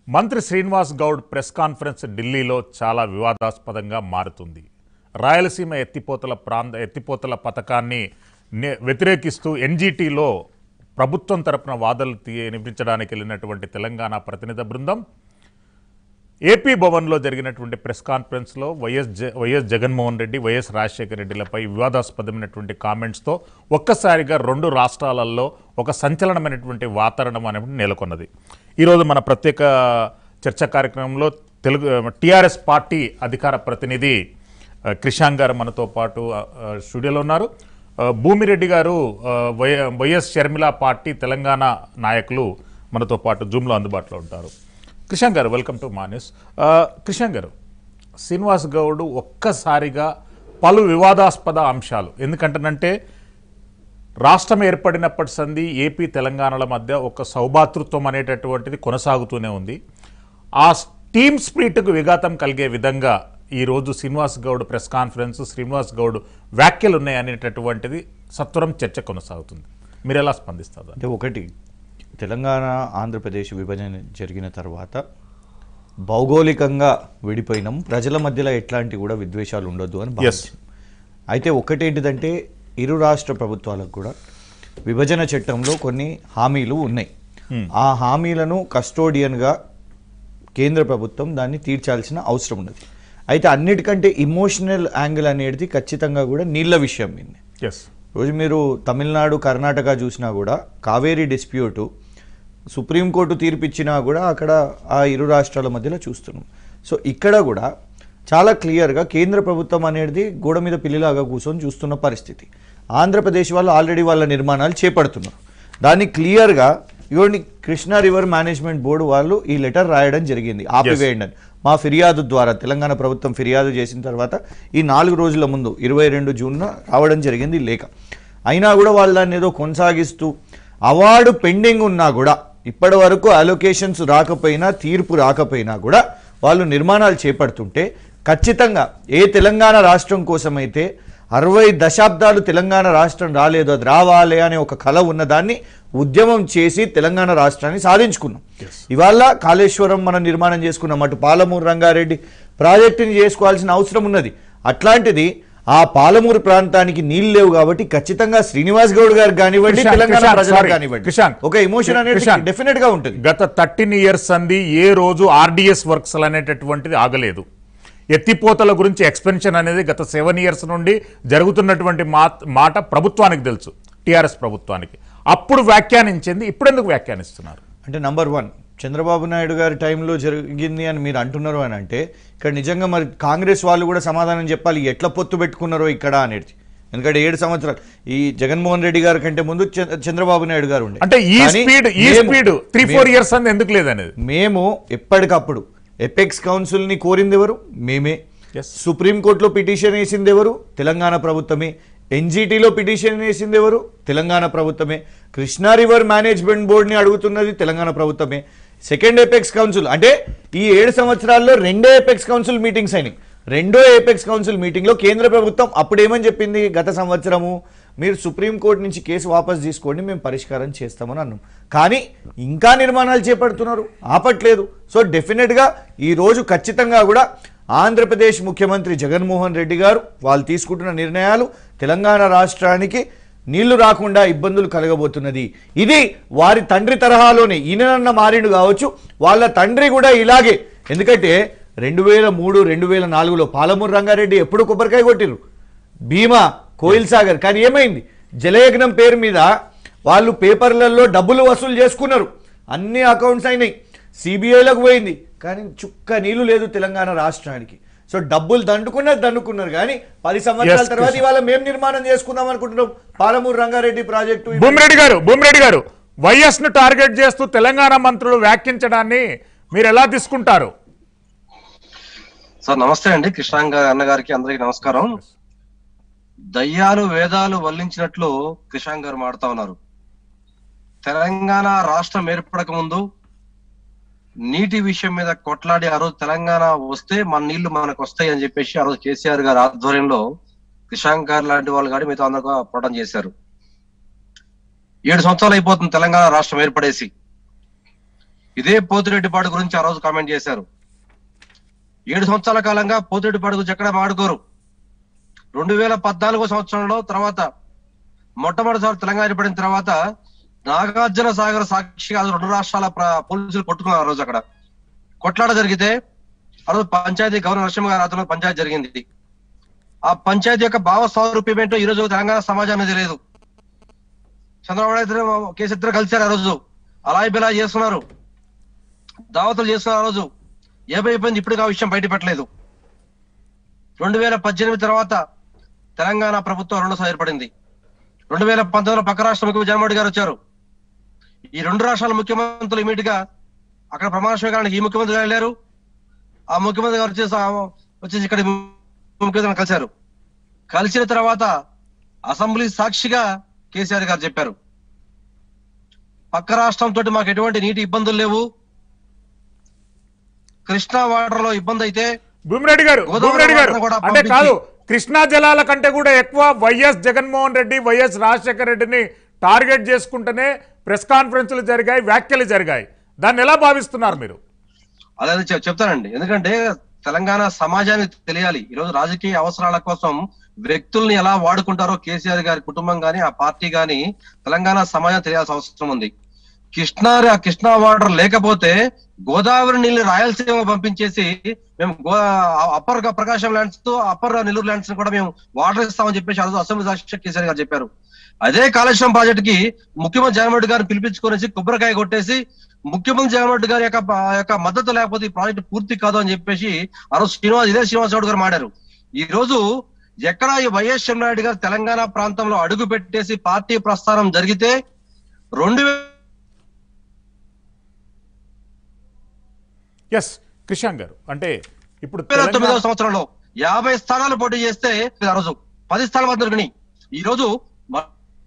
మంత్రి Srinivas Goud press conference ఢిల్లీలో చాలా వివాదాస్పదంగా మారుతుంది రాయలసీమ ఎత్తిపోతల ప్రాంత ఎత్తిపోతల పథకాన్ని ని- వ్యతిరేకిస్తూ ఎన్జీటీలో ప్రభుత్వం తరపున వాదనలు తీ వినిపించడానికి వెళ్ళినటువంటి తెలంగాణ ప్రతినిధి బృందం ఏపీ భవన్లో జరిగినటువంటి ప్రెస్ కాన్ఫరెన్స్లో వైఎస్ జ వైఎస్ జగన్మోహన్ రెడ్డి వైఎస్ రాజశేఖర రెడ్డిలపై వివాదాస్పదమైనటువంటి కామెంట్స్తో ఒక్కసారిగా రెండు రాష్ట్రాలలో ఒక సంచలనమైనటువంటి వాతావరణం అనేది నెలకొన్నది ఈరోజు మన ప్రత్యేక చర్చా కార్యక్రమంలో తెలుగు టీఆర్ఎస్ పార్టీ అధికార ప్రతినిధి ఆ, క్రిషాంక్ గారు మనతో పాటు ఆ, ఆ, స్టూడియోలో ఉన్నారు ఆ, భూమిరెడ్డి గారు ఆ, Y YS Sharmila party Telangana నాయకులు మనతో పాటు జూమ్లో అందుబాటులో ఉంటారు కృషాంక్ గారు వెల్కమ్ టు మాన్యూస్ కృషాంక్ గారు శ్రీనివాస్ గౌడ్ ఒక్కసారిగా పలు వివాదాస్పద అంశాలు ఎందుకంటేనంటే రాష్ట్రం ఏర్పడినప్పటి సంది ఏపీ తెలంగాణల మధ్య ఒక సౌభాతృత్వం అనేటటువంటిది కొనసాగుతూనే ఉంది ఆ టీమ్ స్పిరిట్కు విఘాతం కలిగే విధంగా ఈరోజు శ్రీనివాస్ గౌడ్ ప్రెస్ కాన్ఫరెన్స్ శ్రీనివాస్ గౌడ్ వ్యాఖ్యలు ఉన్నాయి అనేటటువంటిది సత్వరం చర్చ కొనసాగుతుంది మీరు ఎలా స్పందిస్తారు అంటే ఒకటి తెలంగాణ ఆంధ్రప్రదేశ్ విభజన జరిగిన తర్వాత భౌగోళికంగా విడిపోయినాం ప్రజల మధ్యలో ఎట్లాంటి కూడా విద్వేషాలు ఉండొద్దు అని భావించాం అయితే ఒకటేంటిదంటే ఇరు రాష్ట్ర ప్రభుత్వాలకు కూడా విభజన చట్టంలో కొన్ని హామీలు ఉన్నాయి ఆ హామీలను కస్టోడియన్గా కేంద్ర ప్రభుత్వం దాన్ని తీర్చాల్సిన అవసరం ఉన్నది అయితే అన్నిటికంటే ఇమోషనల్ యాంగిల్ అనేది ఖచ్చితంగా కూడా నీళ్ళ విషయం మీద ఎస్ రోజు మీరు తమిళనాడు కర్ణాటక చూసినా కూడా కావేరీ డిస్ప్యూటు సుప్రీంకోర్టు తీర్పు ఇచ్చినా కూడా అక్కడ ఆ ఇరు రాష్ట్రాల మధ్యలో చూస్తున్నాం సో ఇక్కడ కూడా చాలా క్లియర్గా కేంద్ర ప్రభుత్వం అనేది గోడ మీద పిల్లిలాగా కూర్చొని చూస్తున్న పరిస్థితి ఆంధ్రప్రదేశ్ వాళ్ళు ఆల్రెడీ వాళ్ళ నిర్మాణాలు చేపడుతున్నారు దాన్ని క్లియర్గా ఇవ్వండి కృష్ణా రివర్ మేనేజ్మెంట్ బోర్డు వాళ్ళు ఈ లెటర్ రాయడం జరిగింది ఆపివేయండి అని మా ఫిర్యాదు ద్వారా తెలంగాణ ప్రభుత్వం ఫిర్యాదు చేసిన తర్వాత ఈ నాలుగు రోజుల ముందు ఇరవై రెండు జూన్న రావడం జరిగింది ఈ లేఖ అయినా కూడా వాళ్ళు దాన్ని ఏదో కొనసాగిస్తూ అవార్డు పెండింగ్ ఉన్నా కూడా ఇప్పటి వరకు అలొకేషన్స్ రాకపోయినా తీర్పు రాకపోయినా కూడా వాళ్ళు నిర్మాణాలు చేపడుతుంటే ఖచ్చితంగా ఏ తెలంగాణ రాష్ట్రం కోసమైతే అరవై దశాబ్దాలు తెలంగాణ రాష్ట్రం రాలేదు అది రావాలి అనే ఒక కళ ఉన్నదాన్ని ఉద్యమం చేసి తెలంగాణ రాష్ట్రాన్ని సాధించుకున్నాం ఇవాళ కాళేశ్వరం మనం నిర్మాణం చేసుకున్నాం అటు పాలమూరు రంగారెడ్డి ప్రాజెక్టుని చేసుకోవాల్సిన అవసరం ఉన్నది అట్లాంటిది ఆ పాలమూరు ప్రాంతానికి నీళ్ళు లేవు కాబట్టి ఖచ్చితంగా శ్రీనివాస్ గౌడ్ గారు కానివ్వండి క్రిషాంక్, తెలంగాణ క్రిషాంక్, ప్రజలకు sorry, కానివ్వండి క్రిషాంక్. ఒక ఎమోషన్ అనేది క్రిషాంక్. డెఫినెట్ గా ఉంటుంది గత థర్టీన్ ఇయర్స్ అంది ఏ రోజు ఆర్డిఎస్ వర్క్స్ అనేటటువంటిది ఆగలేదు ఎత్తిపోతల గురించి ఎక్స్పెన్షన్ అనేది గత సెవెన్ ఇయర్స్ నుండి జరుగుతున్నటువంటి మా- మాట ప్రభుత్వానికి తెలుసు టిఆర్ఎస్ ప్రభుత్వానికి అప్పుడు వ్యాఖ్యానించింది ఇప్పుడు ఎందుకు వ్యాఖ్యానిస్తున్నారు అంటే నంబర్ వన్ చంద్రబాబు నాయుడు గారి టైంలో జరిగింది అని మీరు అంటున్నారు అని అంటే ఇక్కడ నిజంగా మరి కాంగ్రెస్ వాళ్ళు కూడా సమాధానం చెప్పాలి ఎట్లా పొత్తు పెట్టుకున్నారో ఇక్కడ అనేది ఎందుకంటే ఏడు సంవత్సరాలు ఈ జగన్మోహన్ రెడ్డి గారి కంటే ముందు చ- చంద్రబాబు నాయుడు గారు ఉండే అంటే ఈ కానీ స్పీడ్ ఈ మేము- స్పీడ్ త్రీ ఫోర్ ఇయర్స్ అంది ఎందుకు లేదనేది మేము ఎప్పటికప్పుడు ఎపెక్స్ కౌన్సిల్ని కోరింది ఎవరు మేమే Yes. సుప్రీంకోర్టులో పిటిషన్ వేసింది ఎవరు తెలంగాణ ప్రభుత్వమే ఎన్జిటిలో పిటిషన్ వేసింది ఎవరు తెలంగాణ ప్రభుత్వమే కృష్ణా రివర్ మేనేజ్మెంట్ బోర్డుని అడుగుతున్నది తెలంగాణ ప్రభుత్వమే సెకండ్ ఎపెక్స్ కౌన్సిల్ అంటే ఈ ఏడు సంవత్సరాల్లో రెండో ఎపెక్స్ కౌన్సిల్ మీటింగ్స్ అయినాయి రెండో ఏపెక్స్ కౌన్సిల్ మీటింగ్లో కేంద్ర ప్రభుత్వం అప్పుడు ఏమని చెప్పింది గత సంవత్సరము మీరు సుప్రీంకోర్టు నుంచి కేసు వాపస్ తీసుకోండి మేము పరిష్కారం చేస్తామని అన్నాం కానీ ఇంకా నిర్మాణాలు చేపడుతున్నారు ఆపట్లేదు సో డెఫినెట్గా ఈరోజు ఖచ్చితంగా కూడా ఆంధ్రప్రదేశ్ ముఖ్యమంత్రి జగన్మోహన్ రెడ్డి గారు వాళ్ళు తీసుకుంటున్న నిర్ణయాలు తెలంగాణ రాష్ట్రానికి నీళ్లు రాకుండా ఇబ్బందులు కలగబోతున్నది ఇది వారి తండ్రి తరహాలోనే ఈయనన్న మారిండు కావచ్చు వాళ్ళ తండ్రి కూడా ఇలాగే ఎందుకంటే రెండు వేల మూడు రెండు వేల నాలుగులో పాలమూరు రంగారెడ్డి ఎప్పుడు కొబ్బరికాయ కొట్టిరు భీమా కోయిల్ సాగర్ కానీ ఏమైంది జలయజ్ఞం పేరు మీద వాళ్ళు పేపర్లలో డబ్బులు వసూలు చేసుకున్నారు అన్ని అకౌంట్స్ అయినాయి సిబిఐలకు పోయింది కానీ చుక్క నీళ్లు లేదు తెలంగాణ రాష్ట్రానికి సో డబ్బులు దండుకున్నారు దండుకున్నారు కానీ పది సంవత్సరాల Yes, తర్వాత Krishna. ఇవాళ మేము నిర్మాణం చేసుకుందాం అనుకుంటున్నాం పాలమూరు రంగారెడ్డి ప్రాజెక్టు భూమిరెడ్డి గారు భూమిరెడ్డి గారు వైఎస్ ను టార్గెట్ చేస్తూ తెలంగాణ మంత్రులు వ్యాఖ్యించడాన్ని మీరు ఎలా తీసుకుంటారు సార్ నమస్తే అండి కృష్ణాంగ అన్న గారికి అందరికి నమస్కారం దయ్యాలు వేదాలు వల్లించినట్లు కృష్ణాంగ్ గారు మాడుతా ఉన్నారు తెలంగాణ రాష్ట్రం ఏర్పడక ముందు నీటి విషయం మీద కొట్లాడి ఆ రోజు తెలంగాణ వస్తే మన నీళ్లు మనకు వస్తాయి అని చెప్పేసి ఆ రోజు కేసీఆర్ గారి ఆధ్వర్యంలో కృషాంక్ గారు లాంటి వాళ్ళు కానీ మిగతా అందరూ కూడా పోవడం చేశారు ఏడు సంవత్సరాలు అయిపోతుంది తెలంగాణ రాష్ట్రం ఏర్పడేసి ఇదే పోతిరెడ్డిపాడు గురించి ఆ రోజు కామెంట్ చేశారు ఏడు సంవత్సరాల కాలంగా పోతిరెడ్డిపాడు గురించి ఎక్కడ మాడుకోరు రెండు వేల పద్నాలుగో సంవత్సరంలో తర్వాత మొట్టమొదటిసారి తెలంగాణ ఏర్పడిన తర్వాత నాగార్జున సాగర్ సాక్షిగా అది రెండు రాష్ట్రాల ప్ర- పోలీసులు కొట్టుకున్నారు ఆ రోజు అక్కడ కొట్లాట జరిగితే ఆ రోజు పంచాయతీ గవర్నర్ నరసింహ గారి ఆధ్వర్యంలో పంచాయతీ జరిగింది ఆ పంచాయతీ యొక్క భావ స్వరూప్యం ఏంటో ఈ రోజు తెలంగాణ సమాజానికి తెలియదు చంద్రబాబు నాయుడు ఇద్దరు కేసు ఇద్దరు కలిశారు ఆ రోజు అలా బిలా చేస్తున్నారు దావతులు చేస్తున్నారు ఆ రోజు ఏమైపోయింది ఇప్పుడు ఆ విషయం బయట పెట్టలేదు రెండు వేల పద్దెనిమిది తర్వాత తెలంగాణ ప్రభుత్వం రెండోసారి ఏర్పడింది రెండు వేల పంతొమ్మిదిలో పక్క రాష్ట్ర ముఖ్యమంత్రి జగన్మోహన్ రెడ్డి గారు వచ్చారు ఈ రెండు రాష్ట్రాల ముఖ్యమంత్రులు ఇమీడియట్ గా అక్కడ ప్రమాణ స్వీకారానికి ఈ ముఖ్యమంత్రి గారు వెళ్ళారు ఆ ముఖ్యమంత్రి గారు వచ్చేసి ఆ- వచ్చేసి ఇక్కడ ఈ ముఖ్యమంత్రి కలిశారు కలిసిన తర్వాత అసెంబ్లీ సాక్షిగా కేసీఆర్ గారు చెప్పారు పక్క రాష్ట్రంతో మాకు ఎటువంటి నీటి ఇబ్బందులు లేవు కృష్ణా వాటర్ లో ఇబ్బంది అయితే భూమిరెడ్డి గారు గోదావరి భూమిరెడ్డి గారు వాటర్ను కూడా అంటే పంపించి- కాదు కృష్ణా జలాల కంటే కూడా ఎక్కువ వైఎస్ జగన్మోహన్ రెడ్డి వైఎస్ రాజశేఖర రెడ్డిని టార్గెట్ చేసుకుంటేనే ప్రెస్ కాన్ఫరెన్స్లు జరిగాయి వ్యాఖ్యలు జరిగాయి దాన్ని ఎలా భావిస్తున్నారు మీరు అదే చెప్- చెప్తానండి ఎందుకంటే తెలంగాణ సమాజానికి తెలియాలి ఈ రోజు రాజకీయ అవసరాల కోసం వ్యక్తుల్ని ఎలా వాడుకుంటారో కేసీఆర్ గారి కుటుంబం గాని ఆ పార్టీ గాని తెలంగాణ సమాజం తెలియాల్సిన అవసరం ఉంది కృష్ణా ఆ కృష్ణా వాటర్ లేకపోతే గోదావరి నీళ్లు రాయలసీమ పంపించేసి మేము గో అప్పర్ ప్రకాశం ల్యాండ్స్ తో అప్పర్ నెల్లూరు ల్యాండ్స్ కూడా మేము వాటర్ ఇస్తామని చెప్పేసి ఆ రోజు అసెంబ్లీ సాక్షి కేసీఆర్ గారు చెప్పారు అదే కాళేశ్వరం ప్రాజెక్ట్ కి ముఖ్యమంత్రి జగన్మోహన్ రెడ్డి గారిని పిలిపించుకొనేసి కొబ్బరికాయ కొట్టేసి ముఖ్యమంత్రి జగన్మోహన్ రెడ్డి గారి యొక్క ఆ యొక్క మద్దతు లేకపోతే ఈ ప్రాజెక్ట్ పూర్తి కాదు అని చెప్పేసి ఆ రోజు శ్రీనివాస్ ఇదే శ్రీనివాస్ గౌడ్ గారు మాడారు ఈ రోజు ఎక్కడ ఈ వైఎస్ నాయుడు గారు తెలంగాణ ప్రాంతంలో అడుగు పెట్టేసి పార్టీ ప్రస్థానం జరిగితే రెండు ఎస్ క్రిషాంక్ గారు అంటే ఇప్పుడు వేల తొమ్మిదవ తెలంగాణ- సంవత్సరంలో యాభై స్థానాలు పోటీ చేస్తే ఆ రోజు పది స్థానాలు మాత్రం దొరికినాయి ఈ రోజు మ-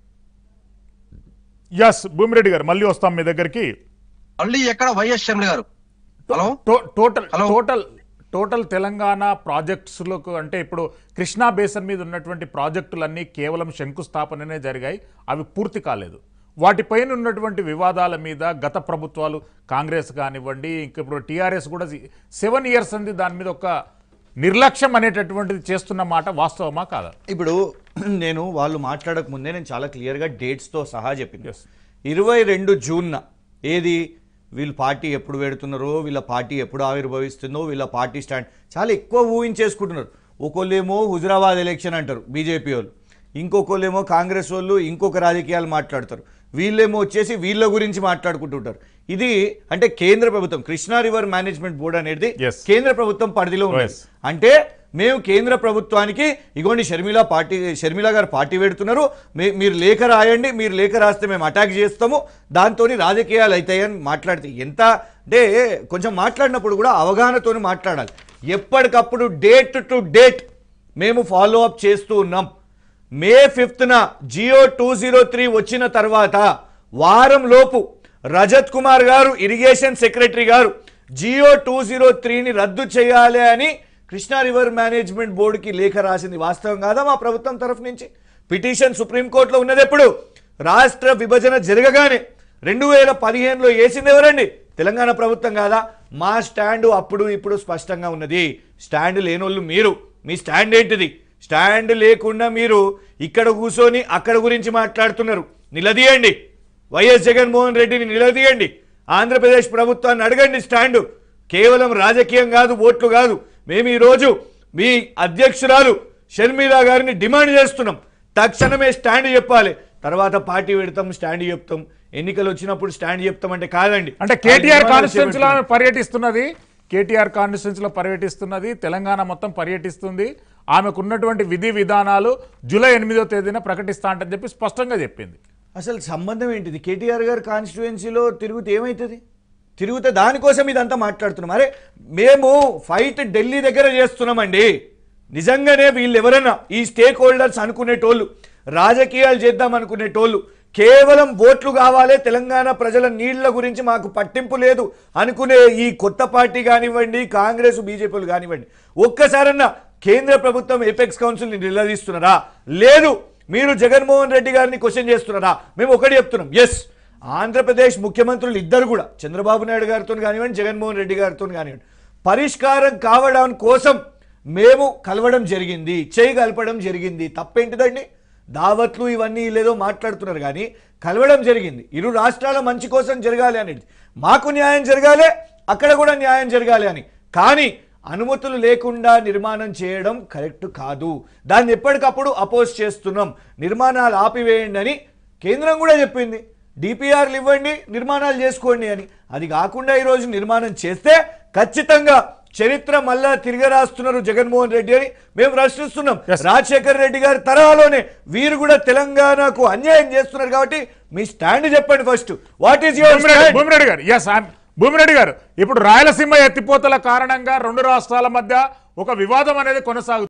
ఎస్ భూమిరెడ్డి గారు మళ్ళీ వస్తాం మీ దగ్గరికి మళ్ళీ ఎక్కడ వైఎస్ షర్మిల గారు హలో టో- total hello. Total total Telangana ప్రాజెక్ట్స్లకు అంటే ఇప్పుడు కృష్ణా బేసన్ మీద ఉన్నటువంటి ప్రాజెక్టులన్నీ కేవలం శంకుస్థాపననే జరిగాయి అవి పూర్తి కాలేదు వాటిపైన ఉన్నటువంటి వివాదాల మీద గత ప్రభుత్వాలు కాంగ్రెస్ కానివ్వండి ఇంక ఇప్పుడు టీఆర్ఎస్ కూడా సెవెన్ ఇయర్స్ అంది దాని మీద ఒక నిర్లక్ష్యం అనేటటువంటిది చేస్తున్న మాట వాస్తవమా కాదా ఇప్పుడు నేను వాళ్ళు మాట్లాడక ముందే నేను చాలా క్లియర్గా డేట్స్తో సహా చెప్పింది Yes. ఇరవై రెండు జూన్న ఏది వీళ్ళ పార్టీ ఎప్పుడు పెడుతున్నారో వీళ్ళ పార్టీ ఎప్పుడు ఆవిర్భవిస్తుందో వీళ్ళ పార్టీ స్టాండ్ చాలా ఎక్కువ ఊహించేసుకుంటున్నారు ఒకళ్ళేమో హుజరాబాద్ ఎలక్షన్ అంటారు బీజేపీ వాళ్ళు ఇంకొకళ్ళేమో కాంగ్రెస్ వాళ్ళు ఇంకొక రాజకీయాలు మాట్లాడతారు వీళ్ళేమో వచ్చేసి వీళ్ళ గురించి మాట్లాడుకుంటుంటారు ఇది అంటే కేంద్ర ప్రభుత్వం కృష్ణా రివర్ మేనేజ్మెంట్ బోర్డు అనేది Yes. కేంద్ర ప్రభుత్వం పరిధిలో ఉంది Yes. అంటే మేము కేంద్ర ప్రభుత్వానికి ఇగోండి షర్మిల పార్టీ షర్మిల గారు పార్టీ పెడుతున్నారు మీ- మీరు లేఖ రాయండి మీరు లేఖ రాస్తే మేము అటాక్ చేస్తాము దాంతో రాజకీయాలు అవుతాయని మాట్లాడితే ఎంత అంటే కొంచెం మాట్లాడినప్పుడు కూడా అవగాహనతోని మాట్లాడాలి ఎప్పటికప్పుడు డేట్ టు డేట్ మేము ఫాలో అప్ చేస్తూ ఉన్నాం మే ఫిఫ్త్న జియో టూ జీరో త్రీ వచ్చిన తర్వాత వారం లోపు రజత్ కుమార్ గారు ఇరిగేషన్ సెక్రటరీ గారు జియో టూ జీరో త్రీని రద్దు చేయాలి అని కృష్ణా రివర్ మేనేజ్మెంట్ బోర్డుకి లేఖ రాసింది వాస్తవం కాదా మా ప్రభుత్వం తరఫు నుంచి పిటిషన్ సుప్రీంకోర్టులో ఉన్నది ఎప్పుడు రాష్ట్ర విభజన జరగగానే రెండు వేల పదిహేనులో వేసింది ఎవరండి తెలంగాణ ప్రభుత్వం కాదా మా స్టాండ్ అప్పుడు ఇప్పుడు స్పష్టంగా ఉన్నది స్టాండ్ లేనోళ్ళు మీరు మీ స్టాండ్ ఏంటిది స్టాండ్ లేకుండా మీరు ఇక్కడ కూర్చొని అక్కడ గురించి మాట్లాడుతున్నారు నిలదీయండి వైఎస్ జగన్మోహన్ రెడ్డిని నిలదీయండి ఆంధ్రప్రదేశ్ ప్రభుత్వాన్ని అడగండి స్టాండు కేవలం రాజకీయం కాదు ఓట్లు కాదు మేము ఈరోజు మీ అధ్యక్షురాలు షర్మిల గారిని డిమాండ్ చేస్తున్నాం తక్షణమే స్టాండ్ చెప్పాలి తర్వాత పార్టీ పెడతాం స్టాండ్ చెప్తాం ఎన్నికలు వచ్చినప్పుడు స్టాండ్ చెప్తామంటే కాదండి అంటే కేటీఆర్ ఆ కాన్స్టిట్యూన్స్ లో డిమాండ్ పర్యటిస్తున్నది కేటీఆర్ కాన్స్టిట్యూన్స్ లో పర్యటిస్తున్నది తెలంగాణ మొత్తం పర్యటిస్తుంది ఆమెకు ఉన్నటువంటి విధి విధానాలు జూలై ఎనిమిదో తేదీన ప్రకటిస్తా అంటని చెప్పి స్పష్టంగా చెప్పింది అసలు సంబంధం ఏంటిది కేటీఆర్ గారు కాన్స్టిట్యుయెన్సీలో తిరుగుతే ఏమవుతుంది తిరిగితే దానికోసం ఇదంతా మాట్లాడుతున్నాం అరే మేము ఫైట్ ఢిల్లీ దగ్గర చేస్తున్నామండి నిజంగానే వీళ్ళు ఎవరైనా ఈ స్టేక్ హోల్డర్స్ అనుకునేటోళ్ళు రాజకీయాలు చేద్దాం అనుకునేటోళ్ళు కేవలం ఓట్లు కావాలి తెలంగాణ ప్రజల నీళ్ల గురించి మాకు పట్టింపు లేదు అనుకునే ఈ కొత్త పార్టీ కానివ్వండి కాంగ్రెస్ బీజేపీలు కానివ్వండి ఒక్కసారన్నా కేంద్ర ప్రభుత్వం ఎపెక్స్ కౌన్సిల్ని నిలదీస్తున్నారా లేదు మీరు జగన్మోహన్ రెడ్డి గారిని క్వశ్చన్ చేస్తున్నారా మేము ఒకటి చెప్తున్నాం ఎస్ ఆంధ్రప్రదేశ్ ముఖ్యమంత్రులు ఇద్దరు కూడా చంద్రబాబు నాయుడు గారితో కానివ్వండి జగన్మోహన్ రెడ్డి గారితో కానివ్వండి పరిష్కారం కావడం కోసం మేము కలవడం జరిగింది చేయి కలపడం జరిగింది తప్పేంటిదండి దావత్లు ఇవన్నీ లేదో మాట్లాడుతున్నారు కానీ కలవడం జరిగింది ఇరు రాష్ట్రాల మంచి కోసం జరగాలి అనేది మాకు న్యాయం జరగాలి అక్కడ కూడా న్యాయం జరగాలి అని కానీ అనుమతులు లేకుండా నిర్మాణం చేయడం కరెక్ట్ కాదు దాన్ని ఎప్పటికప్పుడు అపోజ్ చేస్తున్నాం నిర్మాణాలు ఆపివేయండి అని కేంద్రం కూడా చెప్పింది డిపిఆర్లు ఇవ్వండి నిర్మాణాలు చేసుకోండి అని అది కాకుండా ఈరోజు నిర్మాణం చేస్తే ఖచ్చితంగా చరిత్ర మళ్ళా తిరిగి రాస్తున్నారు జగన్మోహన్ రెడ్డి అని మేము ప్రశ్నిస్తున్నాం Yes. రాజశేఖర్ రెడ్డి గారి తరహాలోనే వీరు కూడా తెలంగాణకు అన్యాయం చేస్తున్నారు కాబట్టి మీ స్టాండ్ చెప్పండి first what is your Bhumireddy Bhumireddy గారు ఎస్ భూమిరెడ్డి గారు ఇప్పుడు రాయలసీమ ఎత్తిపోతల కారణంగా రెండు రాష్ట్రాల మధ్య ఒక వివాదం అనేది కొనసాగుతుంది